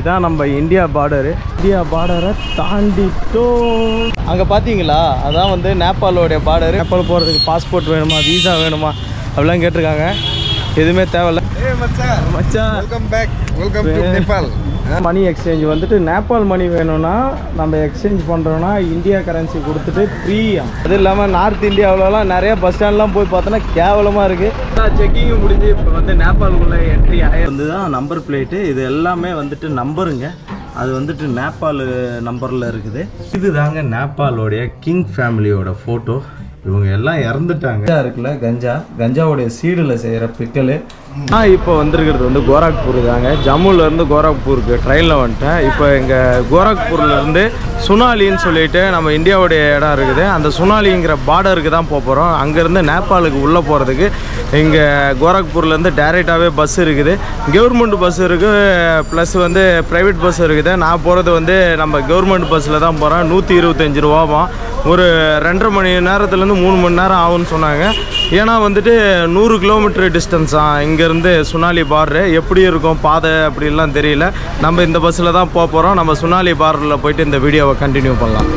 இதான் நம்ம India border India பார்டரை தாண்டிட்டோம் அங்கே பார்த்தீங்களா அதான் வந்து நேபாளோடைய பார்டரு நேபாள் போகிறதுக்கு பாஸ்போர்ட் வேணுமா வீசா வேணுமா அப்படிலாம் கேட்டிருக்காங்க எதுவுமே தேவையில்ல Hey, Macha. மச்சான் Welcome back. Welcome to Well- Nepal. Money exchange வந்துட்டு நேபாள் மணி வேணும்னா நம்ம எக்ஸ்சேஞ்ச் பண்ணுறோன்னா இந்தியா கரன்சி கொடுத்துட்டு ஃப்ரீயா அது இல்லாமல் நார்த் இந்தியாவிலலாம் நிறைய பஸ் ஸ்டாண்ட்லாம் போய் பார்த்தோன்னா கேவலமாக இருக்குது செக்கிங் முடிஞ்சு இப்போ வந்து நேபாளுக்குள்ளே என்ட்ரி ஆகி வந்து தான் நம்பர் பிளேட்டு இது எல்லாமே வந்துட்டு நம்பருங்க அது வந்துட்டு நேபாள் நம்பரில் இருக்குது இது தாங்க நேபாளோடைய கிங் ஃபேமிலியோட ஃபோட்டோ இவங்க எல்லாம் இறந்துட்டாங்க கஞ்சா இருக்குல்ல கஞ்சா கஞ்சாவுடைய சீடில் செய்கிற பிக்கலு நான் இப்போ வந்திருக்கிறது வந்து கோரக்பூர் தாங்க ஜம்முலேருந்து கோரக்பூருக்கு ட்ரெயினில் வந்துட்டேன் இப்போ இங்கே கோரக்பூர்லேருந்து சுனாலின்னு சொல்லிட்டு நம்ம இந்தியாவுடைய இடம் இருக்குது அந்த சுனாலிங்கிற பார்டருக்கு தான் போக போகிறோம் அங்கேருந்து நேபாளுக்கு உள்ளே போகிறதுக்கு இங்கே கோரக்பூர்லேருந்து டேரெக்டாகவே பஸ் இருக்குது கவர்மெண்ட் பஸ் இருக்குது ப்ளஸ் வந்து ப்ரைவேட் பஸ் இருக்குது நான் போகிறது வந்து நம்ம கவர்மெண்ட் பஸ்ஸில் தான் போகிறேன் நூற்றி இருபத்தஞ்சி ரூபாவா ஒரு ரெண்டரை மணி நேரத்துலேருந்து மூணு மணி நேரம் ஆகும்னு சொன்னாங்க ஏன்னா வந்துட்டு நூறு கிலோமீட்டர் டிஸ்டன்ஸா இங்கேருந்து சுனாலி பார்டரு எப்படி இருக்கும் பாதை அப்படிலாம் தெரியல நம்ம இந்த பஸ்ஸில் தான் போக போகிறோம் நம்ம சுனாலி பார்டரில் போயிட்டு இந்த வீடியோவை கண்டினியூ பண்ணலாம்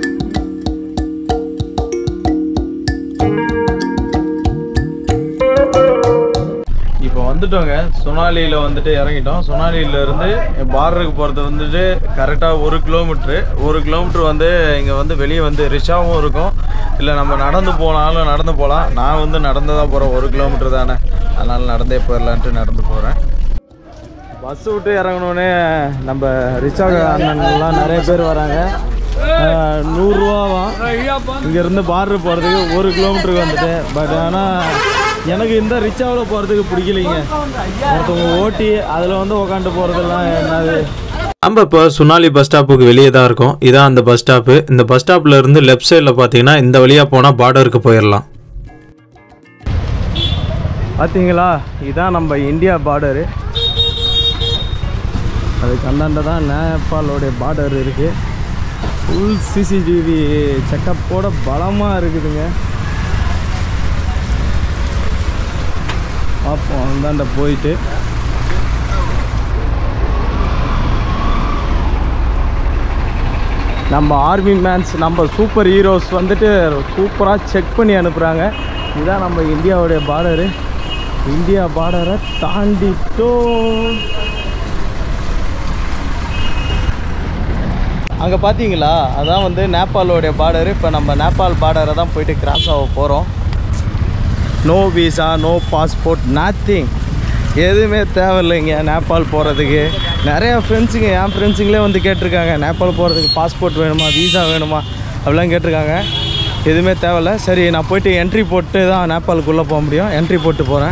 இப்போ வந்துட்டோங்க சொனாலியில் வந்துட்டு இறங்கிட்டோம் சொனாலியில இருந்து பார்டருக்கு போகிறது வந்துட்டு கரெக்டாக ஒரு கிலோமீட்ரு ஒரு கிலோமீட்ரு வந்து இங்கே வந்து வெளியே வந்து ரிச்சாவும் இருக்கும் இல்லை நம்ம நடந்து போனாலும் நடந்து போகலாம் நான் வந்து நடந்து தான் போகிறேன் ஒரு கிலோமீட்டர் தானே அதனால் நடந்தே போயிடலான்ட்டு நடந்து போகிறேன் பஸ் விட்டு இறங்கணுன்னே நம்ம ரிச்சாக அண்ணன்லாம் நிறைய பேர் வராங்க ஆஹ், நூறுரூவாவா இங்கேருந்து பார்டர் போகிறதுக்கு ஒரு கிலோமீட்டருக்கு வந்துட்டு பட் ஆனால் எனக்கு இந்த ரிச்சாவில் போகிறதுக்கு பிடிக்கலைங்க ஒருத்தவங்க ஓட்டி அதில் வந்து உக்காந்து போகிறதெல்லாம் என்னது நம்ம இப்போ சுனாலி பஸ் ஸ்டாப்புக்கு வெளியே தான் இருக்கோம் இதான் அந்த பஸ் ஸ்டாப்பு இந்த பஸ் ஸ்டாப்ல இருந்து லெஃப்ட் சைடில் பார்த்தீங்கன்னா இந்த வழியாக போனால் பார்டருக்கு போயிடலாம் பார்த்தீங்களா இதான் நம்ம இந்தியா பார்டரு அதுக்கு அந்தாண்ட தான் நேபாளோடைய பார்டர் இருக்குது ஃபுல் சிசிடிவி செக்கப்போட பலமாக இருக்குதுங்க பார்ப்போம் அந்தாண்ட போயிட்டு நம்ம ஆர்மி மேன்ஸ் நம்ம சூப்பர் ஹீரோஸ் வந்துட்டு சூப்பராக செக் பண்ணி அனுப்புகிறாங்க இதுதான் நம்ம இந்தியாவுடைய பார்டரு இந்தியா பார்டரை தாண்டிட்டோம் அங்கே பார்த்தீங்களா அதான் வந்து நேபாளோடைய பார்டரு இப்போ நம்ம நேபாள் பார்டரை தான் போயிட்டு கிராஸ் ஆக போகிறோம் no visa no passport nothing எதுவுமே தேவையில்லைங்க நேபாள் போகிறதுக்கு நிறையா ஃப்ரெண்ட்ஸுங்க என் ஃப்ரெண்ட்ஸுங்களே வந்து கேட்டிருக்காங்க நேபாள் போகிறதுக்கு பாஸ்போர்ட் வேணுமா வீசா வேணுமா அப்படிலாம் கேட்டிருக்காங்க எதுவுமே தேவையில்ல சரி நான் போயிட்டு என்ட்ரி போட்டு தான் நேபாளுக்குள்ளே போக முடியும் என்ட்ரி போட்டு போகிறேன்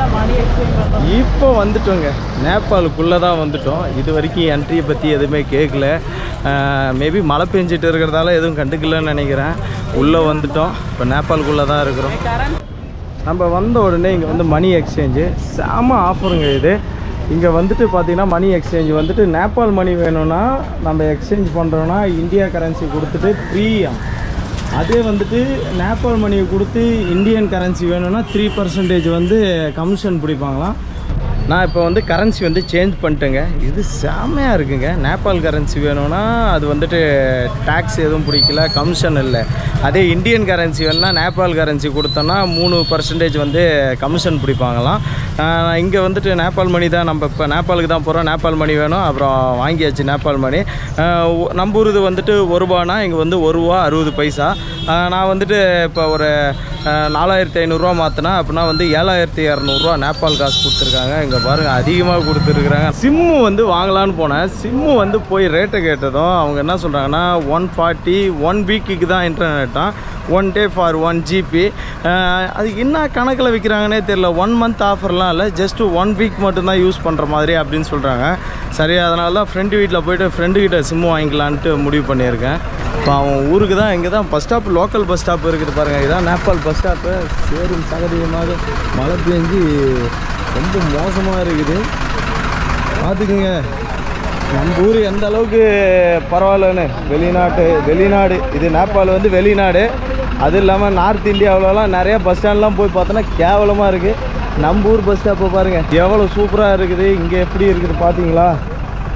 இப்போ வந்துட்டோங்க நேபாளுக்குள்ளே தான் வந்துட்டோம் இது வரைக்கும் என்ட்ரியை பற்றி எதுவுமே கேட்கல மேபி மழை பெஞ்சிட்டு இருக்கிறதால எதுவும் கண்டுக்கலன்னு நினைக்கிறேன் உள்ளே வந்துட்டோம் இப்போ நேபாளுக்குள்ளே தான் இருக்கிறோம் நம்ம வந்த உடனே இங்கே வந்து மணி எக்ஸ்சேஞ்சு செம ஆஃபருங்க இது இங்கே வந்துட்டு பார்த்தீங்கன்னா மணி எக்ஸ்சேஞ்ச் வந்துட்டு நேபாள் மணி வேணும்னா நம்ம எக்ஸ்சேஞ்ச் பண்ணுறோன்னா இந்தியா கரன்சி கொடுத்துட்டு ஃப்ரீயா அதே வந்துட்டு நேபாள் மணியை கொடுத்து இந்தியன் கரன்சி வேணும்னா த்ரீ பர்சன்டேஜ் வந்து கமிஷன் பிடிப்பாங்களாம் நான் இப்போ வந்து கரன்சி வந்து சேஞ்ச் பண்ணிட்டேங்க இது செம்மையாக இருக்குங்க நேபாள் கரன்சி வேணும்னா அது வந்துட்டு டேக்ஸ் எதுவும் பிடிக்கல கமிஷன் இல்லை அதே இந்தியன் கரன்சி வேணும்னா நேபாள் கரன்சி கொடுத்தோன்னா மூணு பர்சன்டேஜ் வந்து கமிஷன் பிடிப்பாங்களாம் இங்கே வந்துட்டு நேபாள் மணி தான் நம்ம இப்போ நேபாளுக்கு தான் போகிறோம் நேபாள் மணி வேணும் அப்புறம் வாங்கியாச்சு நேபாள் மணி ஆஹ் ஒ- நம்ம ஊருது வந்துட்டு ஒரு ரூபானா இங்கே வந்து ஒரு ரூபா அறுபது பைசா ஆஹ் நான் வந்துட்டு இப்போ ஒரு ஆஹ் நாலாயிரத்தி ஐநூறுரூவா மாற்றினா அப்படின்னா வந்து ஏழாயிரத்தி இரநூறுவா நேபாள் காசு கொடுத்துருக்காங்க இங்கே பாருங்கள் அதிகமாக கொடுத்துருக்குறாங்க சிம்மு வந்து வாங்கலான்னு போனேன் சிம்மு வந்து போய் ரேட்டை கேட்டதும் அவங்க என்ன சொல்கிறாங்கன்னா ஒன் ஃபார்ட்டி ஒன் வீக்குக்கு தான் இன்டர்நெட்டாக one day for one GB அது என்ன கணக்கில் விற்கிறாங்கன்னே தெரியல ஒன் மந்த் ஆஃபர்லாம் இல்லை ஜஸ்ட்டு ஒன் வீக் மட்டும்தான் யூஸ் பண்ணுற மாதிரி அப்படின்னு சொல்கிறாங்க சரி அதனால தான் ஃப்ரெண்டு வீட்டில் போயிட்டு ஃப்ரெண்டு கிட்ட சிம்மு வாங்கிக்கலான்ட்டு முடிவு பண்ணியிருக்கேன் இப்போ அவன் ஊருக்கு தான் இங்கே தான் bus stop local bus stop இருக்குது பாருங்கள் இதான் நேபாள் பஸ் ஸ்டாப்பு சேரும் சகதியமாக மழை பெஞ்சு ரொம்ப மோசமாக இருக்குது பார்த்துக்குங்க நம்ம ஊர் எந்த அளவுக்கு பரவாயில்லன்னு வெளிநாட்டு வெளிநாடு இது நேபாள் வந்து வெளிநாடு அது இல்லாமல் நார்த் இந்தியாவிலலாம் நிறைய பஸ் ஸ்டாண்ட்லாம் போய் பார்த்தோன்னா கேவலமாக இருக்குது நம்ம ஊர் பஸ் ஸ்டாப்பை பாருங்கள் எவ்வளோ சூப்பராக இருக்குது இங்கே எப்படி இருக்குது பார்த்தீங்களா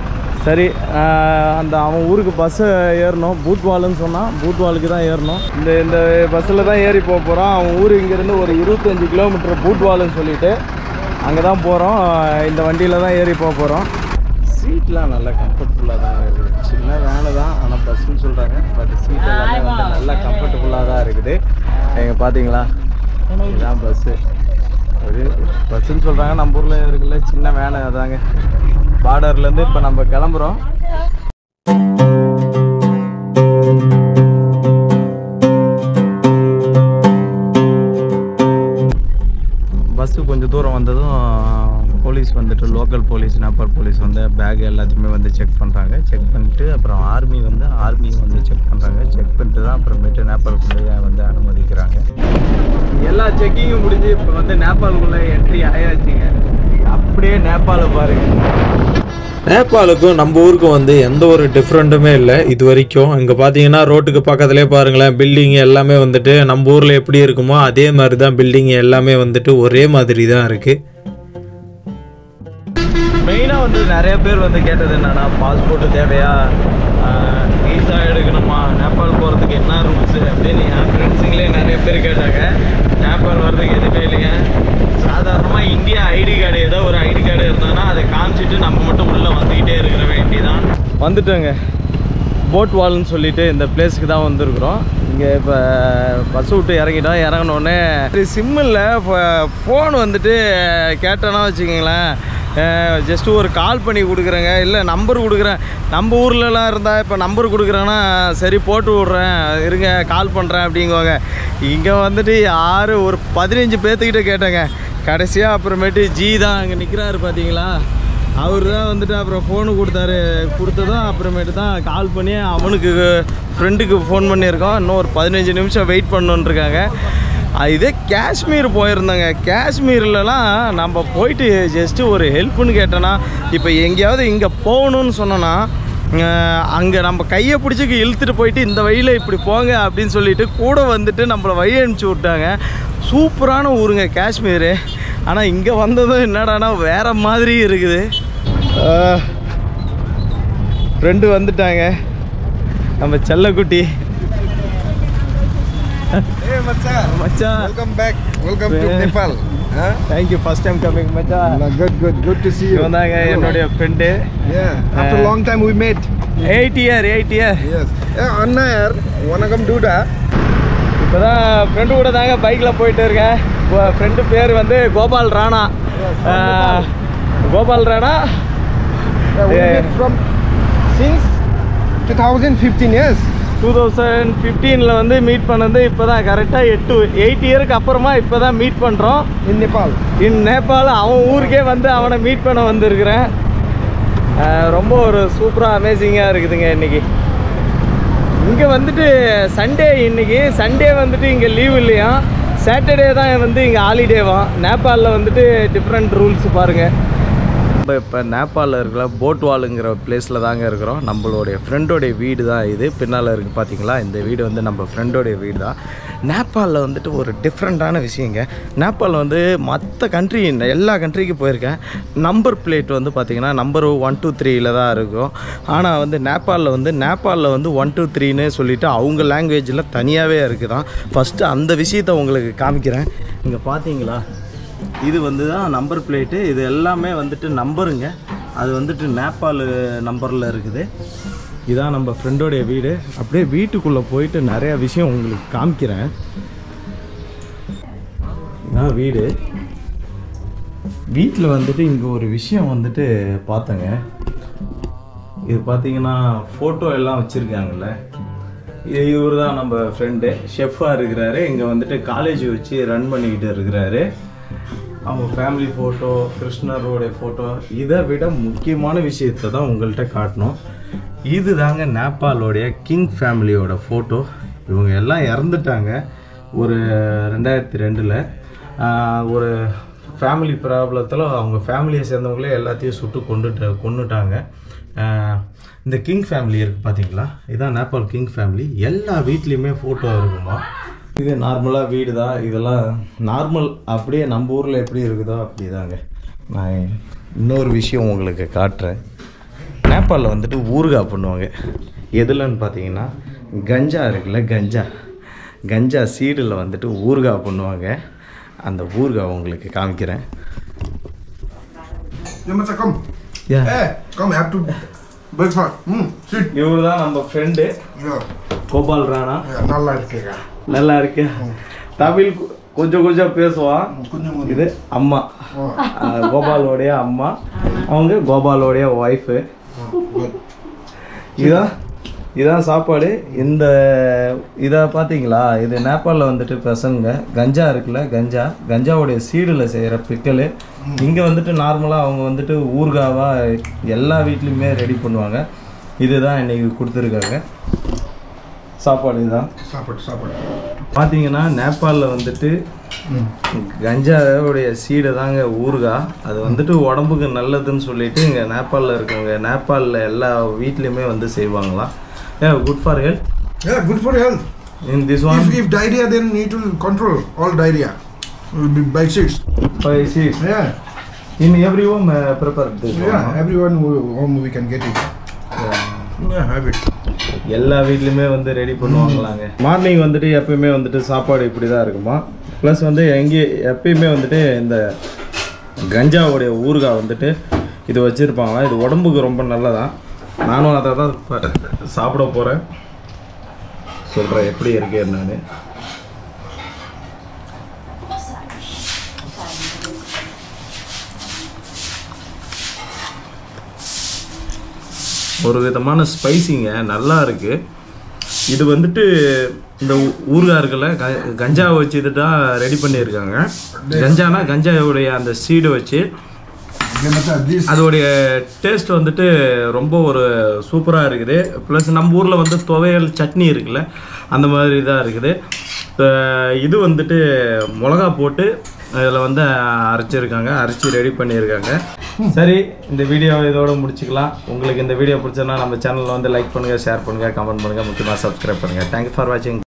சரி ஆஹ் அந்த அவன் ஊருக்கு பஸ்ஸு ஏறணும் பூட்வாலுன்னு சொன்னான் பூட்வாலுக்கு தான் ஏறணும் இந்த இந்த பஸ்ஸில் தான் ஏறி போக போகிறோம் அவன் ஊர் இங்கேருந்து ஒரு இருபத்தஞ்சி கிலோமீட்டர் பூட்வாலுன்னு சொல்லிட்டு அங்கே தான் போகிறோம் இந்த வண்டியில் தான் ஏறி போக போகிறோம் சீட்லாம் நல்லா கம்ஃபர்டபுளாக தான் இருக்குது சின்ன வேலை தான் ஆனால் பஸ்ஸுன்னு சொல்கிறாங்க பட் சீட் எல்லாமே வந்து நல்லா கம்ஃபர்டபுளாக தான் இருக்குது நீங்கள் பார்த்தீங்களா இதுதான் பஸ்ஸு ஒரு பஸ்ஸுன்னு சொல்கிறாங்க நம்ம ஊரில் இருக்குல்ல சின்ன வேலை அதாங்க பார்டர்லேருந்து இப்போ நம்ம கிளம்புறோம் பஸ்ஸு கொஞ்சம் தூரம் வந்ததும் போலீஸ் வந்துட்டு லோக்கல் போலீஸ் நேபாள் போலீஸ் வந்து பேக் எல்லாத்தையுமே வந்து செக் பண்ணுறாங்க செக் பண்ணிட்டு அப்புறம் ஆர்மி வந்து ஆர்மியும் வந்து செக் பண்ணுறாங்க செக் பண்ணிட்டு தான் அப்புறமேட்டு நேபாளுக்குள்ளேயே வந்து அனுமதிக்கிறாங்க எல்லா செக்கிங்கும் முடிஞ்சு இப்போ வந்து நேபாளுக்குள்ளே என்ட்ரி ஆயாச்சுங்க அப்படியே நேபாளை பாருங்க நேபாளுக்கும் நம்ம ஊருக்கும் வந்து எந்த ஒரு டிஃப்ரெண்ட்டுமே இல்லை இது வரைக்கும் இங்கே பார்த்தீங்கன்னா ரோட்டுக்கு பக்கத்துலேயே பாருங்களேன் பில்டிங் எல்லாமே வந்துட்டு நம்ம ஊரில் எப்படி இருக்குமோ அதே மாதிரி தான் பில்டிங் எல்லாமே வந்துட்டு ஒரே மாதிரி தான் இருக்குது மெயினாக வந்து நிறைய பேர் வந்து கேட்டது என்னன்னா பாஸ்போர்ட்டு தேவையா வீசா எடுக்கணுமா நேபாள் போகிறதுக்கு என்ன ரூல்ஸு அப்படின்னு என் ஃப்ரெண்ட்ஸுங்களே நிறைய பேர் கேட்டாங்க நேபாள் வர்றதுக்கு எதுவுமே இல்லைங்க சாதாரணமாக இந்தியா ஐடி கார்டு ஏதோ ஒரு ஐடி கார்டு இருந்ததுன்னா அதை காமிச்சிட்டு நம்ம மட்டும் உள்ளே வந்துக்கிட்டே இருக்கிற வேண்டியதான் வந்துட்டோங்க போட் வால்னு சொல்லிட்டு இந்த பிளேஸுக்கு தான் வந்திருக்கிறோம் இங்கே இப்போ பஸ் விட்டு இறங்கிட்டோம் இறங்கினோடனே சிம்மில் ஃபோன் வந்துட்டு கேட்டோன்னா வச்சுக்கிங்களேன் ஜஸ்ட்டு ஒரு கால் பண்ணி கொடுக்குறேங்க இல்லை நம்பர் கொடுக்குறேன் நம்ம ஊர்லலாம் இருந்தால் இப்போ நம்பர் கொடுக்குறேன்னா சரி போட்டு விட்றேன் இருங்க கால் பண்ணுறேன் அப்படிங்குவாங்க இங்கே வந்துட்டு யார் ஒரு பதினஞ்சு பேர்த்துக்கிட்ட கேட்டேங்க கடைசியாக அப்புறமேட்டு ஜி தான் அங்கே நிற்கிறாரு பார்த்தீங்களா அவர் தான் வந்துட்டு அப்புறம் ஃபோனு கொடுத்தாரு கொடுத்ததும் அப்புறமேட்டு தான் கால் பண்ணி அவனுக்கு ஃப்ரெண்டுக்கு ஃபோன் பண்ணியிருக்கோம் இன்னும் ஒரு பதினஞ்சு நிமிஷம் வெயிட் பண்ணணுன்னு இருக்காங்க அஹ் இதே காஷ்மீர் போயிருந்தோங்க காஷ்மீர்லலாம் நம்ம போயிட்டு ஜஸ்ட்டு ஒரு ஹெல்ப்புன்னு கேட்டோன்னா இப்போ எங்கேயாவது இங்கே போகணும்னு சொன்னோன்னா அங்கே நம்ம கையை பிடிச்சி இழுத்துட்டு போயிட்டு இந்த வழியில் இப்படி போங்க அப்படின்னு சொல்லிட்டு கூட வந்துட்டு நம்மளை வழி அனுப்பிச்சி விட்டாங்க சூப்பரான ஊருங்க காஷ்மீர் ஆனால் இங்கே வந்ததும் என்னடானா வேற மாதிரி இருக்குது ஃப்ரெண்டு வந்துட்டாங்க நம்ம செல்லக்குட்டி Hey, Macha. மச்சான் Welcome back. Welcome to Yeah. Nepal. Huh? Thank you first time coming மச்சான் No, good, good, good to see you. இவன் தாங்க என்னுடைய friend Yeah. After a Uh, long time we met. Eight year eight year Yes. Yeah, Anna yaar. Wanna come do that? இப்போ தான் friend கூட தாங்க பைக்கில் போயிட்டு இருக்கேன் ஃப்ரெண்டு பேர் வந்து Gopal Rana ah, Gopal Rana Yeah, we Yeah. met from since 2015 years. Two thousand ஃபிஃப்டீனில் வந்து மீட் பண்ணது இப்போ தான் கரெக்டாக எட்டு எயிட் இயருக்கு அப்புறமா இப்போ தான் மீட் பண்ணுறோம் In Nepal. இன் நேபாள் அவன் ஊருக்கே வந்து அவனை மீட் பண்ண வந்திருக்கிறேன் அஹ், ரொம்ப ஒரு சூப்பராக அமேசிங்காக இருக்குதுங்க இன்னைக்கு இங்கே வந்துட்டு சண்டே இன்னைக்கு சண்டே வந்துட்டு இங்கே லீவ் இல்லையா சாட்டர்டே தான் வந்து இங்கே ஹாலிடேவா நேபாளில் வந்துட்டு டிஃப்ரெண்ட் ரூல்ஸ் பாருங்கள் நம்ம இப்போ நேபாளில் இருக்கிற போட்வாலுங்கிற பிளேஸில் தாங்க இருக்கிறோம் நம்மளுடைய ஃப்ரெண்டோடைய வீடு தான் இது பின்னால் இருக்குது பார்த்தீங்களா இந்த வீடு வந்து நம்ம ஃப்ரெண்டோடைய வீடு தான் நேபாளில் வந்துட்டு ஒரு டிஃப்ரெண்ட்டான விஷயங்க நேபாள் வந்து மற்ற கண்ட்ரி எல்லா கண்ட்ரிக்கும் போயிருக்கேன் நம்பர் பிளேட் வந்து பார்த்திங்கன்னா நம்பர் ஒன் டூ த்ரீயில் தான் இருக்கும் ஆனால் வந்து நேபாளில் வந்து நேபாளில் வந்து ஒன் டூ த்ரீன்னு சொல்லிட்டு அவங்க லாங்குவேஜில் தனியாகவே இருக்குதான் ஃபஸ்ட்டு அந்த விஷயத்தை உங்களுக்கு காமிக்கிறேன் இங்கே பார்த்தீங்களா இது வந்து தான் நம்பர் பிளேட்டு இது எல்லாமே வந்துட்டு நம்பருங்க அது வந்துட்டு நேபாள் நம்பரில் இருக்குது இதான் நம்ம ஃப்ரெண்டோடைய வீடு அப்படியே வீட்டுக்குள்ளே போயிட்டு நிறைய விஷயம் உங்களுக்கு காமிக்கிறேன் இதான் வீடு வீட்டில் வந்துட்டு இங்கே ஒரு விஷயம் வந்துட்டு பார்த்தேங்க இது பார்த்தீங்கன்னா ஃபோட்டோ எல்லாம் வச்சுருக்காங்கல்ல இது இவர் தான் நம்ம ஃப்ரெண்டு ஷெஃபாக இருக்கிறாரு இங்கே வந்துட்டு காலேஜ் வச்சு ரன் பண்ணிக்கிட்டு இருக்கிறாரு அவங்க ஃபேமிலி ஃபோட்டோ கிருஷ்ணரோடைய ஃபோட்டோ இதை விட முக்கியமான விஷயத்தை தான் உங்கள்கிட்ட காட்டணும் இது தாங்க நேபாளோடைய கிங் ஃபேமிலியோட ஃபோட்டோ இவங்க எல்லாம் இறந்துட்டாங்க ஒரு ரெண்டாயிரத்தி ரெண்டில் ஒரு ஃபேமிலி ப்ராப்ளத்தில் அவங்க ஃபேமிலியை சேர்ந்தவங்களே எல்லாத்தையும் சுட்டு கொண்டுட்டு கொண்டுட்டாங்க ஆஹ் இந்த கிங் ஃபேமிலி இருக்குது பார்த்தீங்களா இதான் நேபாள் கிங் ஃபேமிலி எல்லா வீட்லேயுமே ஃபோட்டோ இருக்குமா இது நார்மலாக வீடு தான் இதெல்லாம் நார்மல் அப்படியே நம்ம ஊரில் எப்படி இருக்குதோ அப்படி தாங்க நான் இன்னொரு விஷயம் உங்களுக்கு காட்டுறேன் நேபாளில் வந்துட்டு ஊறுகாய் பண்ணுவாங்க எதுலன்னு பார்த்தீங்கன்னா கஞ்சா இருக்குல்ல கஞ்சா கஞ்சா சீடில் வந்துட்டு ஊறுகாய் பண்ணுவாங்க அந்த ஊறுகாய் உங்களுக்கு காமிக்கிறேன் You must come. Yeah. Hey, come, have to breakfast. Hmm, sit. இவர் தான் நம்ம friend Yeah, Gopal Rana yeah, நல்லா இருக்கேங்க. நல்லா இருக்கு தமிழ் கொ- கொஞ்சம் கொஞ்சம் பேசுவான் கொஞ்சம் கொஞ்சம். இது அம்மா Oh, அஹ் கோபாலோடைய அம்மா அவங்க கோபாலோடைய ஒய்ஃபு oh, good. இதான் இதான் சாப்பாடு இந்த இதை பார்த்தீங்களா இது நேபாளில் வந்துட்டு பசங்க கஞ்சா இருக்குல்ல கஞ்சா கஞ்சாவுடைய சீடில் செய்கிற பிக்கலு இங்கே வந்துட்டு நார்மலாக அவங்க வந்துட்டு ஊறுகாவாக எல்லா வீட்லேயுமே ரெடி பண்ணுவாங்க இதுதான் இன்னைக்கு கொடுத்துருக்காங்க சாப்பாடு இதுதான் சாப்பாடு சாப்பாடு பார்த்தீங்கன்னா நேபாளில் வந்துட்டு கஞ்சாவுடைய சீடை தாங்க ஊறுகாய் அது வந்துட்டு உடம்புக்கு நல்லதுன்னு சொல்லிட்டு இங்கே நேபாளில் இருக்கவங்க நேபாளில் எல்லா வீட்லேயுமே வந்து செய்வாங்களாம் a good for health Yeah, good for health. In this one If, if diarrhea, then it will control all diarrhea. Will be by six. Five seats Yeah, in every home prepare this yeah. Everyone who- home we can get it. Yeah, have it. எல்லா வீட்லையுமே வந்து ready பண்ணுவாங்களாங்க morning வந்துட்டு எப்பயுமே வந்துட்டு சாப்பாடு இப்படி தான் இருக்குமா plus வந்து எங்கே எப்பயுமே வந்துட்டு இந்த கஞ்சாவுடைய ஊறுகாய் வந்துட்டு இது வச்சுருப்பாங்களாம் இது உடம்புக்கு ரொம்ப நல்லதான் நானும் அதை தான் இப்ப சாப்பிட போகிறேன் சொல்கிறேன் எப்படி இருக்கு என்னன்னு ஒரு விதமான ஸ்பைசிங்க நல்லா இருக்கு இது வந்துட்டு இந்த ஊ- ஊறுகாய் இருக்குல்ல க- கஞ்சாவை வச்சுட்டு தான் ரெடி பண்ணியிருக்காங்க கஞ்சானா கஞ்சாவுடைய அந்த சீடை வச்சு Then after this, அதோடைய டேஸ்ட் வந்துட்டு ரொம்ப ஒரு சூப்பராக இருக்குது ப்ளஸ் நம்ம ஊரில் வந்து துவையல் சட்னி இருக்குல்ல அந்த மாதிரி தான் இருக்குது அஹ் இது வந்துட்டு மிளகா போட்டு இதில் வந்து அரைச்சிருக்காங்க அரைச்சி ரெடி பண்ணியிருக்காங்க சரி இந்த வீடியோ இதோட முடிச்சுக்கலாம் உங்களுக்கு இந்த வீடியோ பிடிச்சதுன்னா நம்ம சேனலில் வந்து லைக் பண்ணுங்கள் ஷேர் பண்ணுங்கள் கமெண்ட் பண்ணுங்கள் முக்கியமாக சப்ஸ்கிரைப் பண்ணுங்கள் தேங்க்யூ ஃபார் வாட்சிங்